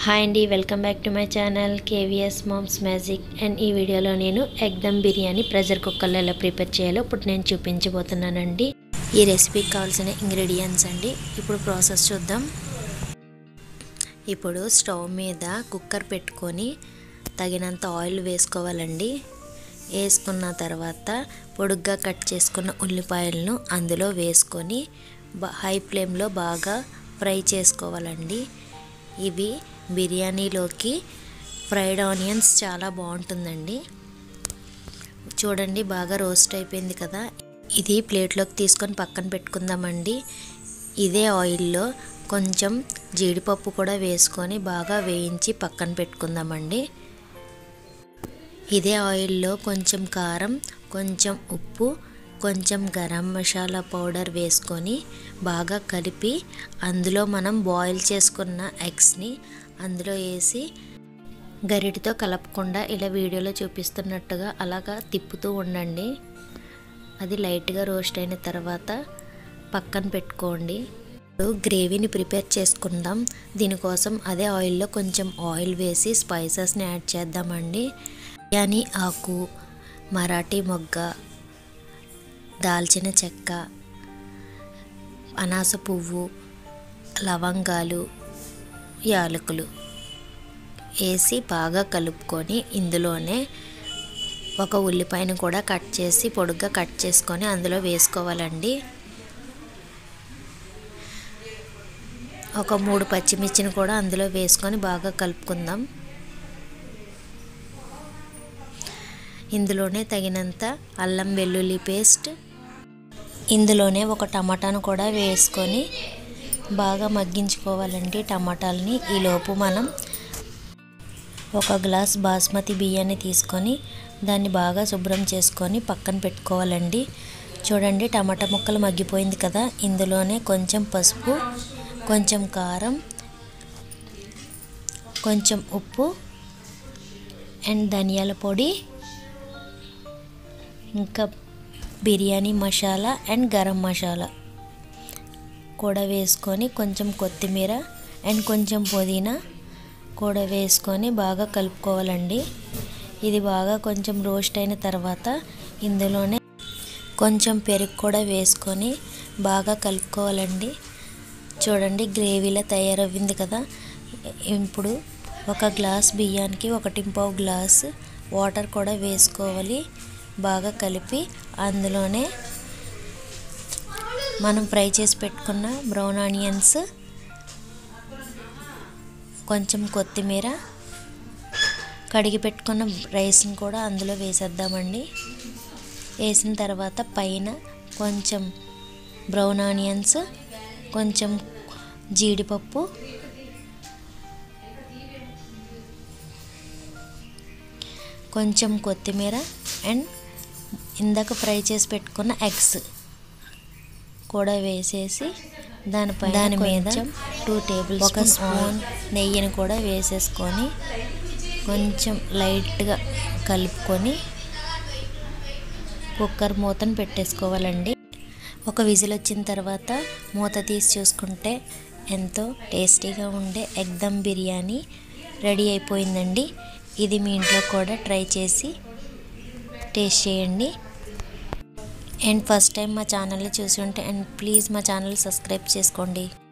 hi అండి welcome back to my channel KVS moms magic and ఈ వీడియోలో నేను ఎగ్ దమ్ బిర్యానీ ప్రెషర్ కుక్కర్లో ఎలా ప్రిపేర్ చేయాలో ఇప్పుడు నేను చూపించబోతున్నానండి ఈ రెసిపీకి కావాల్సిన ఇంగ్రీడియంట్స్ అండి ఇప్పుడు ప్రాసెస్ చూద్దాం ఇప్పుడు స్టవ్ మీద కుక్కర్ పెట్టుకొని తగినంత ఆయిల్ వేసుకోవాలండి వేసుకున్న తర్వాత పొడుగ్గా కట్ చేసుకున్న ఉల్లిపాయలను అందులో వేసుకొని హై ఫ్లేమ్లో బాగా ఫ్రై చేసుకోవాలండి ఇవి బిర్యానీలోకి ఫ్రైడ్ ఆనియన్స్ చాలా బాగుంటుందండి చూడండి బాగా రోస్ట్ అయిపోయింది కదా ఇది ప్లేట్లోకి తీసుకొని పక్కన పెట్టుకుందామండి ఇదే ఆయిల్లో కొంచెం జీడిపప్పు కూడా వేసుకొని బాగా వేయించి పక్కన పెట్టుకుందామండి ఇదే ఆయిల్లో కొంచెం కారం కొంచెం ఉప్పు కొంచెం గరం మసాలా పౌడర్ వేసుకొని బాగా కలిపి అందులో మనం బాయిల్ చేసుకున్న ఎగ్స్ని అందులో వేసి గరిటితో కలపకుండా ఇలా వీడియోలో చూపిస్తున్నట్టుగా అలాగా తిప్పుతూ ఉండండి అది లైట్గా రోస్ట్ అయిన తర్వాత పక్కన పెట్టుకోండి ఇప్పుడు గ్రేవీని ప్రిపేర్ చేసుకుందాం దీనికోసం అదే ఆయిల్లో కొంచెం ఆయిల్ వేసి స్పైసెస్ని యాడ్ చేద్దామండి బిర్యానీ ఆకు మరాఠీ మొగ్గ దాల్చిన చెక్క అనాస పువ్వు లవంగాలు యాలకులు వేసి బాగా కలుపుకొని ఇందులోనే ఒక ఉల్లిపాయను కూడా కట్ చేసి పొడుగ్గా కట్ చేసుకొని అందులో వేసుకోవాలండి ఒక మూడు పచ్చిమిర్చిని కూడా అందులో వేసుకొని బాగా కలుపుకుందాం ఇందులోనే తగినంత అల్లం వెల్లుల్లి పేస్ట్ ఇందులోనే ఒక టమాటాను కూడా వేసుకొని బాగా మగ్గించుకోవాలండి టమాటాలని ఈలోపు మనం ఒక గ్లాస్ బాస్మతి బియ్యాన్ని తీసుకొని దాన్ని బాగా శుభ్రం చేసుకొని పక్కన పెట్టుకోవాలండి చూడండి టమాటా ముక్కలు మగ్గిపోయింది కదా ఇందులోనే కొంచెం పసుపు కొంచెం కారం కొంచెం ఉప్పు అండ్ ధనియాల పొడి ఇంకా బిర్యానీ మసాలా అండ్ గరం మసాలా కూడా వేసుకొని కొంచెం కొత్తిమీర అండ్ కొంచెం పుదీనా కూడా వేసుకొని బాగా కలుపుకోవాలండి ఇది బాగా కొంచెం రోస్ట్ అయిన తర్వాత ఇందులోనే కొంచెం పెరుగు కూడా వేసుకొని బాగా కలుపుకోవాలండి చూడండి గ్రేవీలా తయారవ్వింది కదా ఇప్పుడు ఒక గ్లాస్ బియ్యానికి ఒకటి పావు గ్లాస్ వాటర్ కూడా వేసుకోవాలి బాగా కలిపి అందులోనే మనం ఫ్రై చేసి పెట్టుకున్న బ్రౌన్ ఆనియన్స్ కొంచెం కొత్తిమీర కడిగి పెట్టుకున్న రైస్ని కూడా అందులో వేసేద్దామండి వేసిన తర్వాత పైన కొంచెం బ్రౌన్ ఆనియన్స్ కొంచెం జీడిపప్పు కొంచెం కొత్తిమీర అండ్ ఇందాక ఫ్రై చేసి పెట్టుకున్న ఎగ్స్ కూడా వేసేసి దానిపై దాని మీద టూ టేబుల్ ఒక స్పూన్ నెయ్యిని కూడా వేసేసుకొని కొంచెం లైట్గా కలుపుకొని కుక్కర్ మూతను పెట్టేసుకోవాలండి ఒక విజిల్ వచ్చిన తర్వాత మూత తీసి చూసుకుంటే ఎంతో టేస్టీగా ఉండే ఎగ్ దమ్ బిర్యానీ రెడీ అయిపోయిందండి ఇది మీ ఇంట్లో కూడా ట్రై చేసి టేస్ట్ చేయండి అండ్ ఫస్ట్ టైం మా ఛానల్ని చూసి ఉంటే అండ్ ప్లీజ్ మా ఛానల్ సబ్స్క్రైబ్ చేసుకోండి